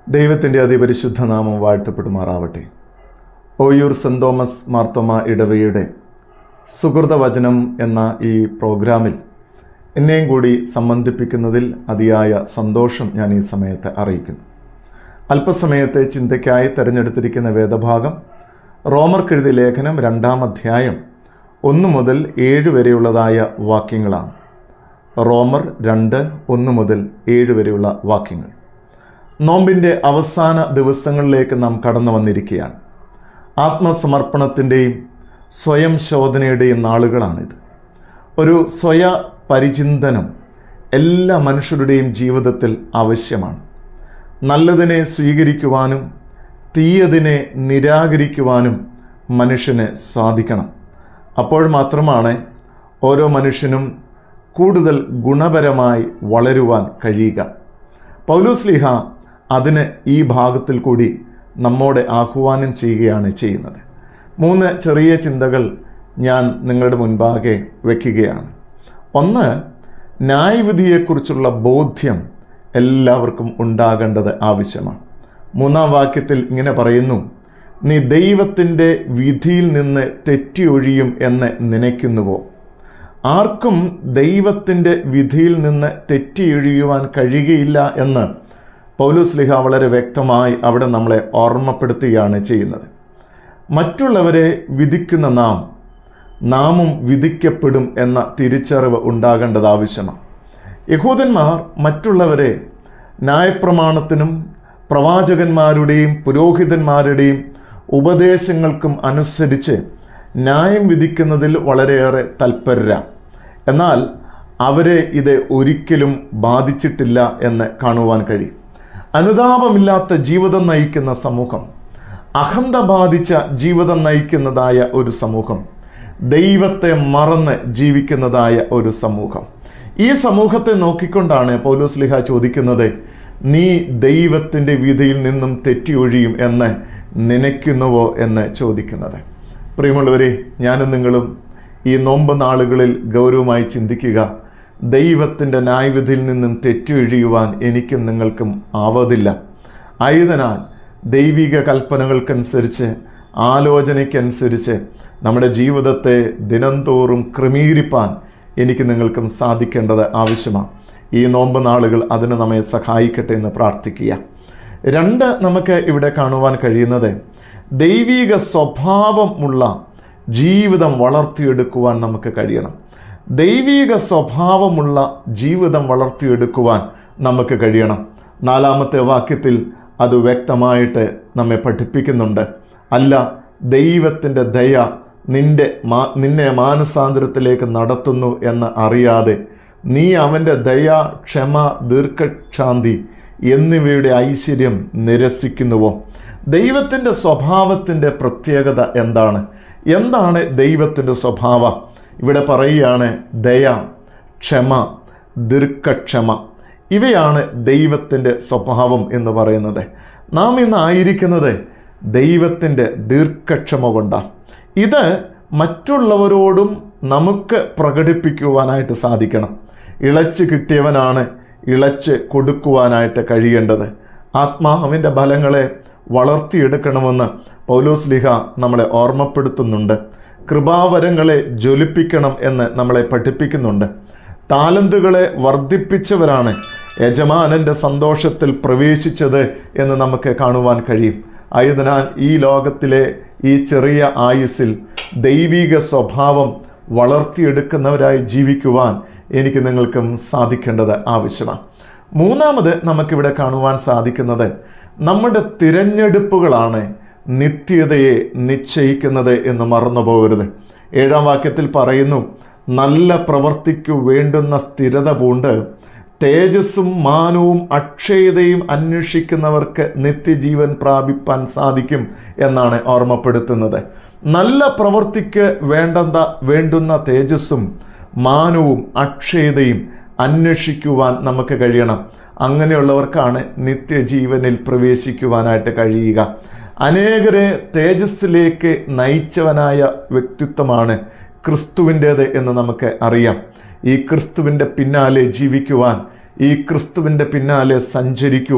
ദൈവത്തിൻ്റെ അതിപരിശുദ്ധ നാമം വാഴ്ത്തപ്പെടുമാറാവട്ടെ ഓയൂർ സെൻറ് തോമസ് മാർത്തോമ ഇടവയുടെ സുഹൃതവചനം എന്ന ഈ പ്രോഗ്രാമിൽ എന്നെയും കൂടി സംബന്ധിപ്പിക്കുന്നതിൽ അതിയായ സന്തോഷം ഞാൻ ഈ സമയത്ത് അറിയിക്കുന്നു അല്പസമയത്തെ ചിന്തയ്ക്കായി തിരഞ്ഞെടുത്തിരിക്കുന്ന വേദഭാഗം റോമർക്കെഴുതിയ ലേഖനം രണ്ടാം അധ്യായം ഒന്ന് മുതൽ ഏഴ് വരെയുള്ളതായ വാക്യങ്ങളാണ് റോമർ രണ്ട് ഒന്ന് മുതൽ ഏഴ് വരെയുള്ള വാക്യങ്ങൾ നോമ്പിൻ്റെ അവസാന ദിവസങ്ങളിലേക്ക് നാം കടന്നു വന്നിരിക്കുകയാണ് ആത്മസമർപ്പണത്തിൻ്റെയും സ്വയം ശോധനയുടെയും നാളുകളാണിത് ഒരു സ്വയ പരിചിന്തനം എല്ലാ മനുഷ്യരുടെയും ജീവിതത്തിൽ ആവശ്യമാണ് നല്ലതിനെ സ്വീകരിക്കുവാനും തീയതിനെ നിരാകരിക്കുവാനും മനുഷ്യന് സാധിക്കണം അപ്പോൾ മാത്രമാണ് ഓരോ മനുഷ്യനും കൂടുതൽ ഗുണപരമായി വളരുവാൻ കഴിയുക പൗലോസ്ലിഹ അതിന് ഈ ഭാഗത്തിൽ കൂടി നമ്മോടെ ആഹ്വാനം ചെയ്യുകയാണ് ചെയ്യുന്നത് മൂന്ന് ചെറിയ ചിന്തകൾ ഞാൻ നിങ്ങളുടെ മുൻപാകെ വയ്ക്കുകയാണ് ഒന്ന് ന്യായവിധിയെക്കുറിച്ചുള്ള ബോധ്യം എല്ലാവർക്കും ഉണ്ടാകേണ്ടത് ആവശ്യമാണ് മൂന്നാം വാക്യത്തിൽ ഇങ്ങനെ പറയുന്നു നീ ദൈവത്തിൻ്റെ വിധിയിൽ നിന്ന് തെറ്റിയൊഴിയും എന്ന് നനയ്ക്കുന്നുവോ ആർക്കും ദൈവത്തിൻ്റെ വിധിയിൽ നിന്ന് തെറ്റിയൊഴിയുവാൻ കഴിയുകയില്ല എന്ന് പൗലുസ്ലിഹ വളരെ വ്യക്തമായി അവിടെ നമ്മളെ ഓർമ്മപ്പെടുത്തുകയാണ് ചെയ്യുന്നത് മറ്റുള്ളവരെ വിധിക്കുന്ന നാം നാമും വിധിക്കപ്പെടും എന്ന തിരിച്ചറിവ് ഉണ്ടാകേണ്ടത് ആവശ്യമാണ് യഹൂദന്മാർ മറ്റുള്ളവരെ ന്യായപ്രമാണത്തിനും പ്രവാചകന്മാരുടെയും പുരോഹിതന്മാരുടെയും ഉപദേശങ്ങൾക്കും അനുസരിച്ച് ന്യായം വിധിക്കുന്നതിൽ വളരെയേറെ തൽപരരാണ് എന്നാൽ അവരെ ഇത് ഒരിക്കലും ബാധിച്ചിട്ടില്ല എന്ന് കാണുവാൻ കഴിയും അനുതാപമില്ലാത്ത ജീവിതം നയിക്കുന്ന സമൂഹം അഹന്ത ബാധിച്ച ജീവിതം നയിക്കുന്നതായ ഒരു സമൂഹം ദൈവത്തെ മറന്ന് ജീവിക്കുന്നതായ ഒരു സമൂഹം ഈ സമൂഹത്തെ നോക്കിക്കൊണ്ടാണ് പൗലോസ്ലിഹ ചോദിക്കുന്നത് നീ ദൈവത്തിൻ്റെ വിധിയിൽ നിന്നും തെറ്റിയൊഴിയും എന്ന് നനയ്ക്കുന്നുവോ എന്ന് ചോദിക്കുന്നത് പ്രിയമുള്ളവരെ ഞാനും നിങ്ങളും ഈ നോമ്പ് നാളുകളിൽ ഗൗരവമായി ചിന്തിക്കുക ദൈവത്തിൻ്റെ ന്യായവിധിയിൽ നിന്നും തെറ്റിയൊഴിയുവാൻ എനിക്കും നിങ്ങൾക്കും ആവതില്ല ആയതിനാൽ ദൈവിക കൽപ്പനകൾക്കനുസരിച്ച് ആലോചനയ്ക്കനുസരിച്ച് നമ്മുടെ ജീവിതത്തെ ദിനംതോറും ക്രമീകരിപ്പാൻ എനിക്ക് നിങ്ങൾക്കും സാധിക്കേണ്ടത് ആവശ്യമാണ് ഈ നോമ്പ് നാളുകൾ അതിന് നമ്മെ സഹായിക്കട്ടെ എന്ന് പ്രാർത്ഥിക്കുക രണ്ട് നമുക്ക് ഇവിടെ കാണുവാൻ കഴിയുന്നത് ദൈവിക സ്വഭാവമുള്ള ജീവിതം വളർത്തിയെടുക്കുവാൻ നമുക്ക് കഴിയണം ദൈവിക സ്വഭാവമുള്ള ജീവിതം വളർത്തിയെടുക്കുവാൻ നമുക്ക് കഴിയണം നാലാമത്തെ വാക്യത്തിൽ അത് വ്യക്തമായിട്ട് നമ്മെ പഠിപ്പിക്കുന്നുണ്ട് അല്ല ദൈവത്തിൻ്റെ ദയ നിന്റെ മാ നിന്നെ മാനസാന്തരത്തിലേക്ക് നടത്തുന്നു എന്ന് അറിയാതെ നീ അവൻ്റെ ദയ ക്ഷമ ദീർഘക്ഷാന്തി എന്നിവയുടെ ഐശ്വര്യം നിരസിക്കുന്നുവോ ദൈവത്തിൻ്റെ സ്വഭാവത്തിൻ്റെ പ്രത്യേകത എന്താണ് എന്താണ് ദൈവത്തിൻ്റെ സ്വഭാവം ഇവിടെ പറയുകയാണ് ദയ ക്ഷമ ദീർഘക്ഷമ ഇവയാണ് ദൈവത്തിൻ്റെ സ്വഭാവം എന്ന് പറയുന്നത് നാം ഇന്ന് ആയിരിക്കുന്നത് ദൈവത്തിൻ്റെ ദീർഘക്ഷമ കൊണ്ടാണ് ഇത് മറ്റുള്ളവരോടും നമുക്ക് പ്രകടിപ്പിക്കുവാനായിട്ട് സാധിക്കണം ഇളച്ച് കിട്ടിയവനാണ് ഇളച്ച് കൊടുക്കുവാനായിട്ട് കഴിയേണ്ടത് ആത്മാവിൻ്റെ ഫലങ്ങളെ വളർത്തിയെടുക്കണമെന്ന് പൗലോസ്ലിഹ നമ്മളെ ഓർമ്മപ്പെടുത്തുന്നുണ്ട് കൃപാവരങ്ങളെ ജ്വലിപ്പിക്കണം എന്ന് നമ്മളെ പഠിപ്പിക്കുന്നുണ്ട് താലന്തുകളെ വർദ്ധിപ്പിച്ചവരാണ് യജമാനൻ്റെ സന്തോഷത്തിൽ പ്രവേശിച്ചത് എന്ന് നമുക്ക് കാണുവാൻ കഴിയും ആയതിനാൽ ഈ ലോകത്തിലെ ഈ ചെറിയ ആയുസ്സിൽ ദൈവിക സ്വഭാവം വളർത്തിയെടുക്കുന്നവരായി ജീവിക്കുവാൻ എനിക്ക് നിങ്ങൾക്കും സാധിക്കേണ്ടത് ആവശ്യമാണ് മൂന്നാമത് നമുക്കിവിടെ കാണുവാൻ സാധിക്കുന്നത് നമ്മുടെ തിരഞ്ഞെടുപ്പുകളാണ് നിത്യതയെ നിശ്ചയിക്കുന്നത് എന്ന് മറന്നു പോകരുത് ഏഴാം വാക്യത്തിൽ പറയുന്നു നല്ല പ്രവർത്തിക്കു വേണ്ടുന്ന സ്ഥിരത പൂണ്ട് തേജസ്സും മാനവും അക്ഷയതയും അന്വേഷിക്കുന്നവർക്ക് നിത്യജീവൻ പ്രാപിപ്പാൻ സാധിക്കും എന്നാണ് ഓർമ്മപ്പെടുത്തുന്നത് നല്ല പ്രവൃത്തിക്ക് വേണ്ടെന്ന വേണ്ടുന്ന തേജസ്സും മാനവും അക്ഷയതയും അന്വേഷിക്കുവാൻ നമുക്ക് കഴിയണം അങ്ങനെയുള്ളവർക്കാണ് നിത്യജീവനിൽ പ്രവേശിക്കുവാനായിട്ട് കഴിയുക അനേകരെ തേജസ്സിലേക്ക് നയിച്ചവനായ വ്യക്തിത്വമാണ് ക്രിസ്തുവിൻ്റേത് എന്ന് നമുക്ക് അറിയാം ഈ ക്രിസ്തുവിൻ്റെ പിന്നാലെ ജീവിക്കുവാൻ ഈ ക്രിസ്തുവിൻ്റെ പിന്നാലെ സഞ്ചരിക്കുവാൻ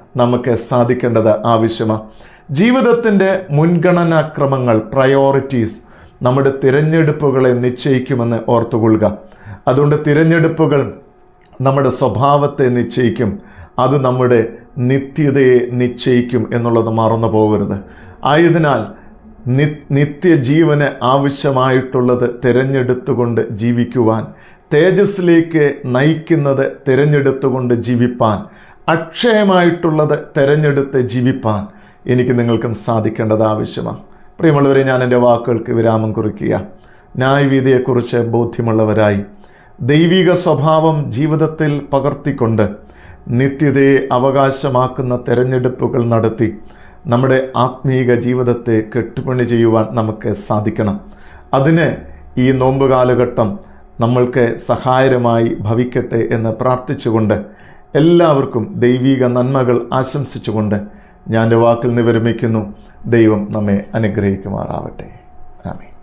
നമുക്ക് സാധിക്കേണ്ടത് ആവശ്യമാണ് ജീവിതത്തിൻ്റെ മുൻഗണനാക്രമങ്ങൾ പ്രയോറിറ്റീസ് നമ്മുടെ തിരഞ്ഞെടുപ്പുകളെ നിശ്ചയിക്കുമെന്ന് ഓർത്തുകൊള്ളുക അതുകൊണ്ട് തിരഞ്ഞെടുപ്പുകൾ നമ്മുടെ സ്വഭാവത്തെ നിശ്ചയിക്കും അത് നമ്മുടെ നിത്യതയെ നിശ്ചയിക്കും എന്നുള്ളത് മറന്നു പോകരുത് ആയതിനാൽ നി നിത്യജീവന് ആവശ്യമായിട്ടുള്ളത് തിരഞ്ഞെടുത്തുകൊണ്ട് ജീവിക്കുവാൻ തേജസ്സിലേക്ക് നയിക്കുന്നത് തിരഞ്ഞെടുത്തുകൊണ്ട് ജീവിപ്പാൻ അക്ഷയമായിട്ടുള്ളത് തിരഞ്ഞെടുത്ത് ജീവിപ്പാൻ എനിക്ക് നിങ്ങൾക്കും സാധിക്കേണ്ടത് ആവശ്യമാണ് പ്രിയമുള്ളവരെ ഞാൻ എൻ്റെ വാക്കുകൾക്ക് വിരാമം കുറിക്കുക ന്യായവീതിയെക്കുറിച്ച് ബോധ്യമുള്ളവരായി ദൈവിക സ്വഭാവം ജീവിതത്തിൽ പകർത്തിക്കൊണ്ട് നിത്യതയെ അവകാശമാക്കുന്ന തെരഞ്ഞെടുപ്പുകൾ നടത്തി നമ്മുടെ ആത്മീക ജീവിതത്തെ കെട്ടുപണി ചെയ്യുവാൻ നമുക്ക് സാധിക്കണം അതിന് ഈ നോമ്പ് കാലഘട്ടം നമ്മൾക്ക് സഹായകരമായി ഭവിക്കട്ടെ എന്ന് പ്രാർത്ഥിച്ചുകൊണ്ട് എല്ലാവർക്കും ദൈവിക നന്മകൾ ആശംസിച്ചുകൊണ്ട് ഞാൻ എൻ്റെ വാക്കിൽ നിന്ന് വിരമിക്കുന്നു ദൈവം നമ്മെ അനുഗ്രഹിക്കുമാറാവട്ടെ ആമേ